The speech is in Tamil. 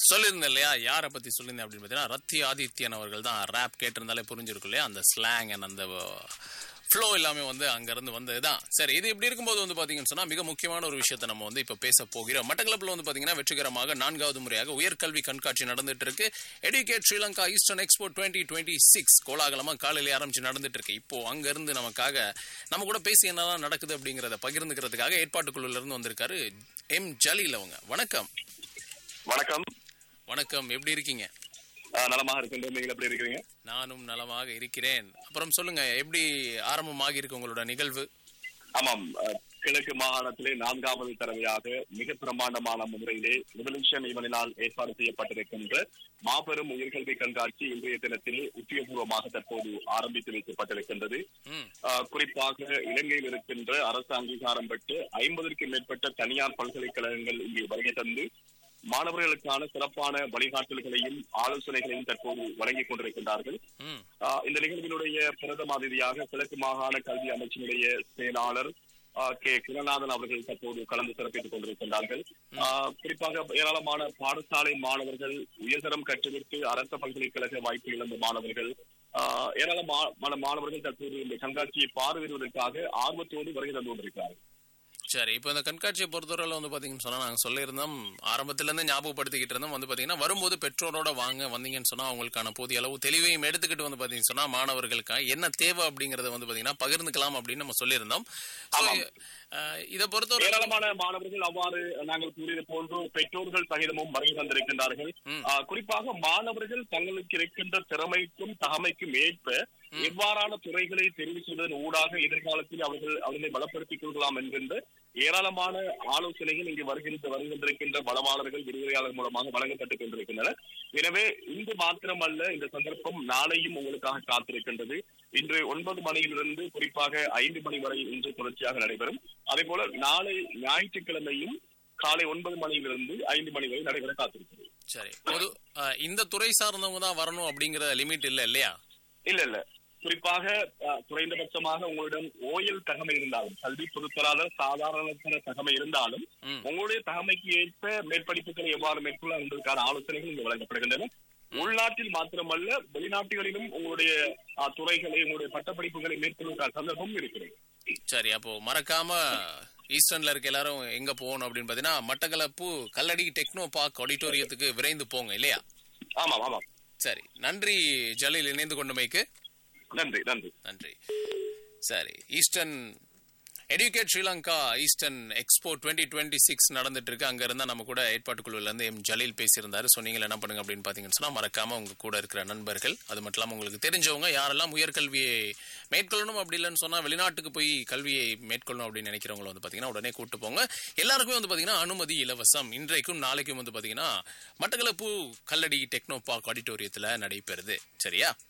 சொல்லியிருந்தேன் இல்லையா யாரை பத்தி சொல்லியிருந்தேன் அப்படின்னு பார்த்தீங்கன்னா ரத்தி ஆதித்யன் அவர்கள் தான் ரேப் கேட்டிருந்தாலே புரிஞ்சிருக்கும் இல்லையா அந்த ஸ்லாங் அண்ட் அந்த ஃப்ளோ எல்லாமே வந்து அங்கிருந்து வந்தது தான் சரி இது இப்படி இருக்கும்போது வந்து பாத்தீங்கன்னு சொன்னா மிக முக்கியமான ஒரு விஷயத்தை நம்ம வந்து இப்ப பேச போகிறோம் மட்டக்களப்பில் வந்து பாத்தீங்கன்னா வெற்றிகரமாக நான்காவது முறையாக உயர்கல்வி கண்காட்சி நடந்துட்டு இருக்கு educate Sri Lanka eastern expo twenty twenty six கோலாகலமா காலையில ஆரம்பிச்சு நடந்துட்டு இருக்கு இப்போ அங்க இருந்து நமக்காக நம்ம கூட பேசி என்னதான் நடக்குது அப்படிங்கறத பகிர்ந்துக்கிறதுக்காக ஏற்பாட்டுக்குழுல இருந்து வந்திருக்காரு எம் ஜலீல் அவங்க வணக்கம் வணக்கம் வணக்கம் எப்படி இருக்கீங்க ஆஹ் நலமாக இருக்கின்றோம் நீங்கள் எப்படி இருக்கிறீங்க நானும் நலமாக இருக்கிறேன் அப்புறம் சொல்லுங்க எப்படி ஆரம்பமாகி இருக்கு உங்களோட நிகழ்வு ஆமாம் அஹ், கிழக்கு மாகாணத்திலே நான்காவது தடவையாக மிக பிரமாண்டமான முறையிலே ரெவல்யூஷன் இவனினால் ஏற்பாடு செய்யப்பட்டிருக்கின்ற மாபெரும் உயர்கல்வி கண்காட்சி இன்றைய தினத்திலே உத்தியோகபூர்வமாக தற்போது ஆரம்பித்து வைக்கப்பட்டிருக்கின்றது ம் ஆஹ், குறிப்பாக இலங்கையில் இருக்கின்ற அரசு அங்கீகாரம் பெற்று ஐம்பதற்கும் மேற்பட்ட தனியார் பல்கலைக்கழகங்கள் இங்கே வருகை தந்து மாணவர்களுக்கான சிறப்பான வழிகாட்டல்களையும் ஆலோசனைகளையும் தற்போது வழங்கிக் கொண்டிருக்கின்றார்கள் ம் ஆஹ் இந்த நிகழ்வினுடைய பிரதம அதிதியாக கிழக்கு மாகாண கல்வி அமைச்சினுடைய செயலாளர் ஆஹ் கே குணநாதன் அவர்கள் தற்போது கலந்து சிறப்பித்துக் கொண்டிருக்கின்றார்கள் ஆஹ் குறிப்பாக ஏராளமான பாடசாலை மாணவர்கள் உயர்தரம் கற்றுவிட்டு அரச பல்கலைக்கழக வாய்ப்பு இழந்த மாணவர்கள் ஆஹ் ஏராளமான மாணவர்கள் தற்போது இந்த கண்காட்சியை பார்வையிடுவதற்காக ஆர்வத்தோடு வருகை தந்து கொண்டிருக்கிறார்கள் சரி இப்போ இந்த கண்காட்சியை பொறுத்தவரையில் வந்து பார்த்தீங்கன்னு சொன்னால் நாங்கள் சொல்லியிருந்தோம் ஆரம்பத்திலேருந்து ஞாபகப்படுத்திக்கிட்டு இருந்தோம் வந்து பார்த்தீங்கன்னா வரும்போது பெற்றோரோட வாங்க வந்தீங்கன்னு சொன்னால் அவங்களுக்கான போதிய அளவு தெளிவையும் எடுத்துக்கிட்டு வந்து பார்த்தீங்கன்னு சொன்னால் மாணவர்களுக்கு என்ன தேவை அப்படிங்கறத வந்து பார்த்தீங்கன்னா பகிர்ந்துக்கலாம் அப்படின்னு நம்ம சொல்லியிருந்தோம் So, அஹ், இதை பொறுத்தவரை ஏராளமான மாணவர்கள் அவ்வாறு நாங்கள் கூறியது போன்று பெற்றோர்கள் சகிதமும் வருகை தந்திருக்கின்றார்கள் ம். ஆஹ் குறிப்பாக மாணவர்கள் தங்களுக்கு இருக்கின்ற திறமைக்கும் தகமைக்கும் ஏற்ப எவ்வாறான துறைகளை தெரிவு செய்வதன் ஊடாக எதிர்காலத்தில் அவர்கள் அவர்களை பலப்படுத்திக் கொள்ளலாம் என்கின்ற ஏராளமான ஆலோசனைகள் இங்கு வருகின்ற வருகின்றிருக்கின்ற பலமாளர்கள் விரிவுரையாளர் மூலமாக வழங்கப்பட்டுக் கொண்டிருக்கின்றன எனவே இன்று மாத்திரமல்ல இந்த சந்தர்ப்பம் நாளையும் உங்களுக்காக காத்திருக்கின்றது இன்று ஒன்பது மணியிலிருந்து குறிப்பாக ஐந்து மணி வரை இன்று தொடர்ச்சியாக நடைபெறும் அதே போல நாளை ஞாயிற்றுக்கிழமையும் காலை ஒன்பது மணியிலிருந்து ஐந்து மணி வரை நடைபெற காத்திருக்கிறது சரி பொது அஹ், இந்த துறை சார்ந்தவங்க தான் வரணும் அப்படிங்கிற லிமிட் இல்லை இல்லையா இல்ல இல்ல குறிப்பாக அஹ், குறைந்தபட்சமாக உங்களிடம் ஓயல் தகமை இருந்தாலும் கல்வி பொதுத்தராத சாதாரண தகமை இருந்தாலும் ம். உங்களுடைய தகமைக்கு ஏற்ப மேற்படிப்புகளை எவ்வாறு மேற்கொள்ள என்பதற்கான ஆலோசனைகள் இங்கு வழங்கப்படுகின்றன உள்நாட்டில் மாத்திரமல்ல வெளிநாட்டுகளிலும் உங்களுடைய அஹ், துறைகளை உங்களுடைய பட்டப்படிப்புகளை மேற்கொள்வதற்கான சந்தர்ப்பம் இருக்கிறது சரி அப்போ மறக்காம ஈஸ்டர்ன்ல இருக்க எல்லாரும் எங்க போகணும் அப்படின்னு பார்த்தீங்கன்னா மட்டக்களப்பு கல்லடி டெக்னோ பார்க் ஆடிட்டோரியத்துக்கு விரைந்து போங்க இல்லையா ஆமாம் ஆமாம் சரி நன்றி ஜலீல் இணைந்து கொண்டமைக்கு நன்றி நன்றி நன்றி சரி eastern educate Sri Lanka eastern expo twenty twenty six நடந்துட்டு இருக்கு அங்க இருந்தா நம்ம கூட ஏற்பாட்டுக்குழுல இருந்து எம் ஜலீல் பேசியிருந்தாரு ஸோ நீங்கள் என்ன பண்ணுங்க அப்படின்னு பாத்தீங்கன்னு சொன்னா மறக்காம உங்க கூட இருக்கிற நண்பர்கள் அது மட்டும் இல்லாம உங்களுக்கு தெரிஞ்சவங்க யாரெல்லாம் உயர்கல்வியை மேற்கொள்ளணும் அப்படி இல்லைன்னு சொன்னா வெளிநாட்டுக்கு போய் கல்வியை மேற்கொள்ளணும் அப்படின்னு நினைக்கிறவங்க வந்து பாத்தீங்கன்னா உடனே கூட்டு போங்க எல்லாருக்குமே வந்து பாத்தீங்கன்னா அனுமதி இலவசம் இன்றைக்கும் நாளைக்கும் வந்து பாத்தீங்கன்னா மட்டக்களப்பு கல்லடி டெக்னோ பார்க் ஆடிட்டோரியத்துல நடைபெறுது சரியா